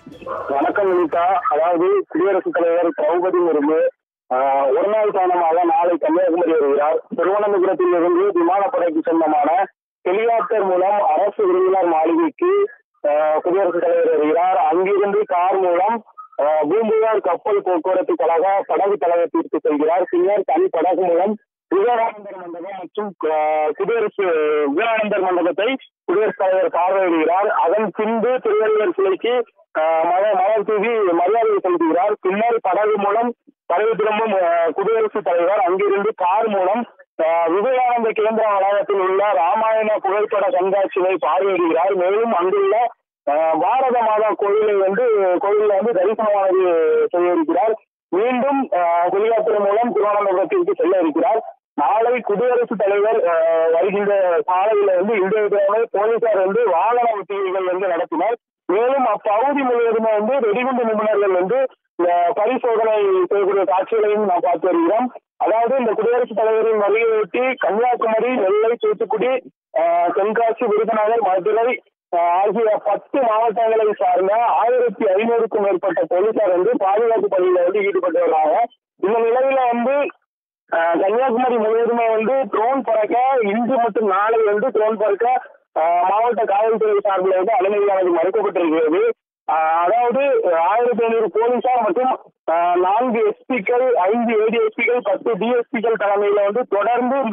வணக்கம் வினிதா அதாவது குடியரசுத் தலைவர் திரௌபதி முர்மு ஆஹ், ஒரு நாள் பயணமாக நாளை கன்னியாகுமரி வருகிறார் திருவனந்தபுரத்தில் இருந்து விமானப்படைக்கு சொந்தமான ஹெலிகாப்டர் மூலம் அரசு விருந்தினர் மாளிகைக்கு ஆஹ், குடியரசுத் தலைவர் வருகிறார் அங்கிருந்து கார் மூலம் ஆஹ், பூம்புகார் கப்பல் போக்குவரத்து கழக படகு தளத்திற்கு செல்கிறார் பின்னர் தனி படகு மூலம் விவேகானந்தர் மண்டபம் மற்றும் ஆஹ், குடியரசு விவேகானந்தர் மண்டபத்தை குடியரசுத் தலைவர் பார்வையிடுகிறார் அதன் பின்பு திருவள்ளுவர் சிலைக்கு ஆஹ், மலர் மலர் தூவி மரியாதை செலுத்துகிறார் பின்னர் படகு மூலம் படகு திரும்பும் ஆஹ், குடியரசுத் தலைவர் அங்கிருந்து கார் மூலம் ஆஹ், விவேகானந்த கேந்திர வளாகத்தில் உள்ள ராமாயண புகைப்பட கண்காட்சியை பார்வையிடுகிறார் மேலும் அங்குள்ள ஆஹ், பாரத மாதா கோயிலை வந்து கோயிலில் வந்து தரிசனமானது செய்ய இருக்கிறார் மீண்டும் ஆஹ், ஹெலிகாப்டர் மூலம் திருவனந்தபுரத்திற்கு செல்ல இருக்கிறார் நாளை குடியரசுத் தலைவர் ஆஹ், வருகின்ற சாலையில வந்து இந்திய தினமே போலீசார் வந்து வாகன ஒத்திகைகள் வந்து நடத்தினர் மேலும் அப்பகுதி முழுவதுமே வந்து வெடிகுண்டு நிபுணர்கள் வந்து இந்த பரிசோதனை செய்யக்கூடிய காட்சிகளையும் நாம் பார்த்து வருகிறோம் அதாவது இந்த குடியரசுத் தலைவரின் வருகையொட்டி கன்னியாகுமரி நெல்லை தூத்துக்குடி ஆஹ், தென்காசி விருதுநகர் மதுரை ஆஹ், ஆகிய பத்து மாவட்டங்களை சார்ந்த ஆயிரத்தி ஐநூறுக்கும் மேற்பட்ட போலீசார் வந்து பாதுகாப்பு பணியில வந்து ஈடுபட்டு வர்றாங்க இந்த நிலையில வந்து ஆஹ் கன்னியாகுமரி முழுவதுமே வந்து ட்ரோன் பறக்க இன்று மற்றும் நாளை வந்து ட்ரோன் பறக்க ஆஹ் மாவட்ட காவல்துறை சார்பில் வந்து அனுமதியானது மறுக்கப்பட்டிருக்கிறது ஆஹ் அதாவது ஆயிரத்தி ஐநூறு போலீசார் மற்றும் ஆஹ் நான்கு எஸ்பிக்கள் ஐந்து ஏடிஎஸ்பிகள் பத்து டிஎஸ்பிகள் தலைமையில வந்து தொடர்ந்து இந்த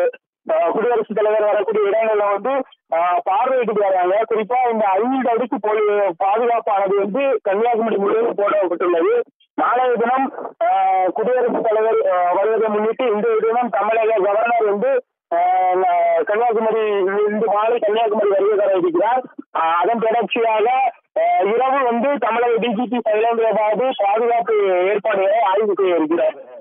ஆஹ் குடியரசுத் தலைவர் வரக்கூடிய இடங்கள்ல வந்து ஆஹ் பார்வையிட்டு வராங்க குறிப்பா இந்த ஐந்து அடுக்கு போலி பாதுகாப்பானது வந்து கன்னியாகுமரி முழுவதும் போடப்பட்டுள்ளது நாளைய தினம் ஆஹ் குடியரசுத் தலைவர் ஆஹ் வருவதை முன்னிட்டு இன்றைய தினம் தமிழக கவர்னர் வந்து ஆஹ் ந- கன்னியாகுமரி இன்று மாலை கன்னியாகுமரி வருகை தர இருக்கிறார் ஆஹ் அதன் தொடர்ச்சியாக ஆஹ் இரவு வந்து தமிழக டிஜிபி சைலேந்திர பாபு பாதுகாப்பு ஏற்பாடுகளை ஆய்வு செய்ய இருக்கிறார்